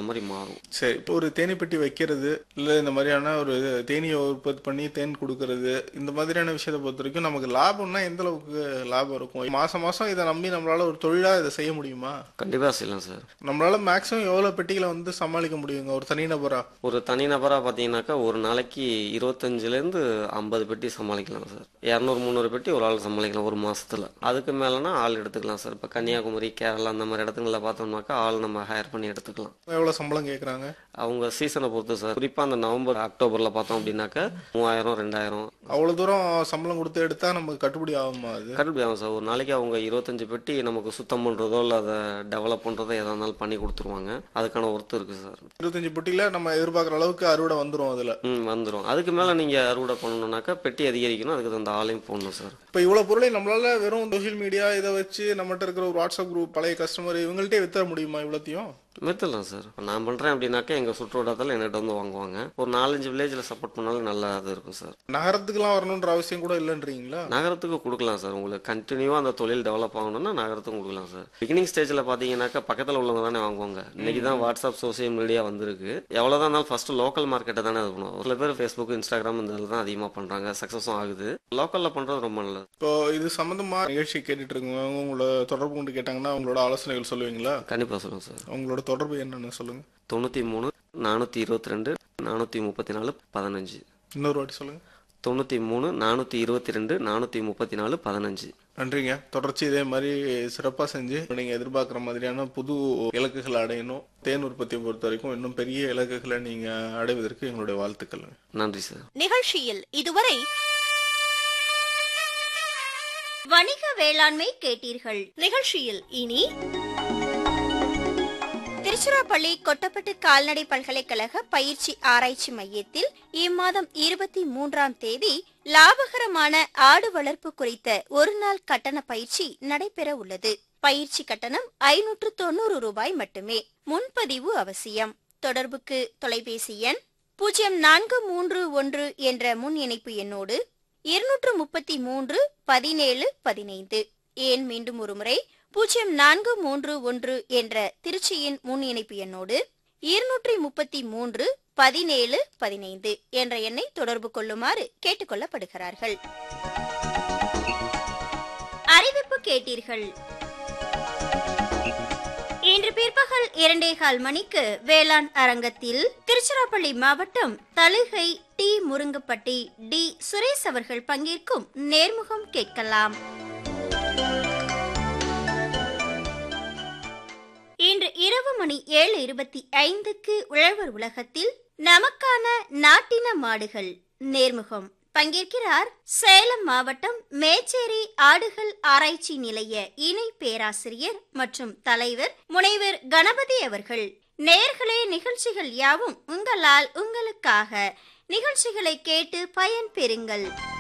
மாதிரி மாறும் சரி இப்போ ஒரு தேனி பெட்டி வைக்கிறது இல்லை இந்த மாதிரியான ஒரு தேனியை உற்பத்தி பண்ணி தேன் கொடுக்கறது இந்த மாதிரியான விஷயத்தை பொறுத்த வரைக்கும் நமக்கு லாபம்னா எந்த அளவுக்கு லாபம் இருக்கும் மாசம் மாசம் இதை நம்பி நம்மளால ஒரு தொழிலா இதை செய்ய முடியுமா கண்டிப்பாக செய்யலாம் சார் நம்மளால மேக்ஸிமம் எவ்வளவு பெட்டிகளை வந்து சமாளிக்க முடியுங்க ஒரு தனிநபரா ஒரு தனிநபராக பார்த்தீங்கன்னாக்கா ஒரு நாளைக்கு இருபத்தஞ்சிலேருந்து ஐம்பது பெட்டி சமாளிக்கலாம் சார் இரநூறு முந்நூறு பெட்டி ஒரு ஆள் சமாளிக்கலாம் ஒரு மாசத்துல அதுக்கு மேலேனா ஆள் எடுத்துக்கலாம் சார் இப்போ கன்னியாகுமரி கேரளா அந்த மாதிரி இடத்துங்களில் பார்த்தோம்னாக்கா ஆள் நம்ம ஹையர் பண்ணி எடுத்துக்கலாம் எவ்வளவு சம்பளம் கேக்குறாங்க அவங்க சீசனை பொறுத்து சார் குறிப்பாக அந்த நவம்பர் அக்டோபரில் பார்த்தோம் அப்படின்னாக்கா மூவாயிரம் ரெண்டாயிரம் அவ்வளவு தூரம் சம்பளம் கொடுத்து எடுத்தா நமக்கு கட்டுப்படி ஆகுமா அது கட்டுப்படி ஆகும் சார் ஒரு நாளைக்கு அவங்க இருபத்தஞ்சு பெட்டி நமக்கு சுத்தம் பண்ணுறதோ இல்லை அதை டெவலப் பண்ணுறதோ எதாக இருந்தாலும் பண்ணி கொடுத்துருவாங்க அதுக்கான ஒர்த்து இருக்குது சார் இருபத்தஞ்சு பெட்டியில நம்ம எதிர்பார்க்குற அளவுக்கு அறுவடை வந்துரும் அதுல ம் வந்துடும் அதுக்கு மேலே நீங்கள் அறுவடை பண்ணணுன்னாக்கா பெட்டி அதிகரிக்கணும் அதுக்கு தகுந்த ஆளையும் போடணும் சார் இப்போ இவ்வளவு பொருளை நம்மளால வெறும் சோஷியல் மீடியா இதை வச்சு நம்மகிட்ட இருக்கிற ஒரு வாட்ஸ்அப் குரூப் பழைய கஸ்டமர் இவங்கள்ட்டே வித்தர முடியுமா இவ்வளோத்தையும் மெத்தலாம் சார் இப்போ நான் பண்ணுறேன் அப்படின்னாக்கா எங்கள் சுற்றுவட்டாரத்தில் என்கிட்ட வந்து வாங்குவாங்க ஒரு நாலஞ்சு வில்லேஜில் சப்போர்ட் பண்ணாலும் நல்லா அது இருக்கும் சார் நகரத்துக்குலாம் வரணுன்ற அவசியம் கூட இல்லைன்றீங்களா நகரத்துக்கு கொடுக்கலாம் சார் உங்களுக்கு கண்டினியூவாக அந்த தொழில் டெவலப் ஆகணும்னா நகரத்துக்கும் கொடுக்கலாம் சார் பிகினிங் ஸ்டேஜில் பார்த்தீங்கன்னாக்கா பக்கத்தில் உள்ளவங்க தானே வாங்குவாங்க இன்னைக்கு தான் வாட்ஸ்அப் சோசியல் மீடியா வந்திருக்கு எவ்வளோதான் இருந்தாலும் ஃபர்ஸ்ட் லோக்கல் மார்க்கெட்டை தானே இது பண்ணுவோம் சில பேர் ஃபேஸ்புக் இன்ஸ்டாகிராம் இந்த இதில் தான் அதிகமாக பண்ணுறாங்க சக்ஸஸும் ஆகுது லோக்கலில் பண்ணுறது ரொம்ப நல்லது இப்போ இது சம்பந்தமா நிகழ்ச்சி கேட்டுட்டு இருக்கவங்க உங்களோட தொடர்பு கொண்டு கேட்டாங்கன்னா உங்களோட ஆலோசனைகள் சொல்லுவீங்களா கண்டிப்பாக சொல்லுங்கள் சார் உங்களோட தொடர்பு என்னன்னு சொல்லுங்க தொண்ணூற்றி மூணு நானூற்றி இருபத்தி ரெண்டு நானூற்றி முப்பத்தி நாலு பதினஞ்சு இன்னொரு வாட்டி சொல்லுங்க தொண்ணூற்றி மூணு நானூற்றி இருபத்தி ரெண்டு நானூற்றி முப்பத்தி நாலு பதினஞ்சு நன்றிங்க தொடர்ச்சி இதே மாதிரி சிறப்பாக செஞ்சு நீங்க எதிர்பார்க்குற மாதிரியான புது இலக்குகளை அடையணும் தேன் உற்பத்தியை பொறுத்த வரைக்கும் இன்னும் பெரிய இலக்குகளை நீங்க அடைவதற்கு எங்களுடைய வாழ்த்துக்கள் நன்றி சார் நிகழ்ச்சியில் இதுவரை வணிக வேளாண்மை கேட்டீர்கள் நிகழ்ச்சியில் இனி திருச்சிராப்பள்ளி கொட்டப்பட்டு கால்நடை பல்கலைக்கழக பயிற்சி ஆராய்ச்சி மையத்தில் இம்மாதம் இருபத்தி மூன்றாம் தேதி லாபகரமான ஆடு வளர்ப்பு குறித்த ஒரு நாள் கட்டண பயிற்சி நடைபெற உள்ளது பயிற்சி கட்டணம் ஐநூற்று தொண்ணூறு ரூபாய் மட்டுமே முன்பதிவு அவசியம் தொடர்புக்கு தொலைபேசி எண் பூஜ்ஜியம் நான்கு மூன்று ஒன்று என்ற முன் இணைப்பு எண்ணோடு இருநூற்று முப்பத்தி மூன்று பதினேழு பதினைந்து ஏன் மீண்டும் ஒருமுறை பூஜ்ஜியம் நான்கு மூன்று ஒன்று என்ற திருச்சியின் முன் இணைப்பு எண்ணோடு இருநூற்றி முப்பத்தி மூன்று பதினேழு பதினைந்து என்ற எண்ணை தொடர்பு கொள்ளுமாறு கேட்டுக்கொள்ளப்படுகிறார்கள் அறிவிப்பு கேட்டீர்கள் இன்று பிற்பகல் இரண்டே கால் மணிக்கு வேளாண் அரங்கத்தில் திருச்சிராப்பள்ளி மாவட்டம் தலுகை டி முருங்கப்பட்டி டி சுரேஷ் அவர்கள் பங்கேற்கும் நேர்முகம் கேட்கலாம் இன்று இரவு மணி ஏழு இருபத்தி ஐந்துக்கு உழவர் உலகத்தில் நமக்கான நாட்டின மாடுகள் நேர்முகம் பங்கேற்கிறார் சேலம் மாவட்டம் மேச்சேரி ஆடுகள் ஆராய்ச்சி நிலைய இணை பேராசிரியர் மற்றும் தலைவர் முனைவர் கணபதி அவர்கள் நேர்களே நிகழ்ச்சிகள் யாவும் உங்களால் உங்களுக்காக நிகழ்ச்சிகளை கேட்டு பயன் பெறுங்கள்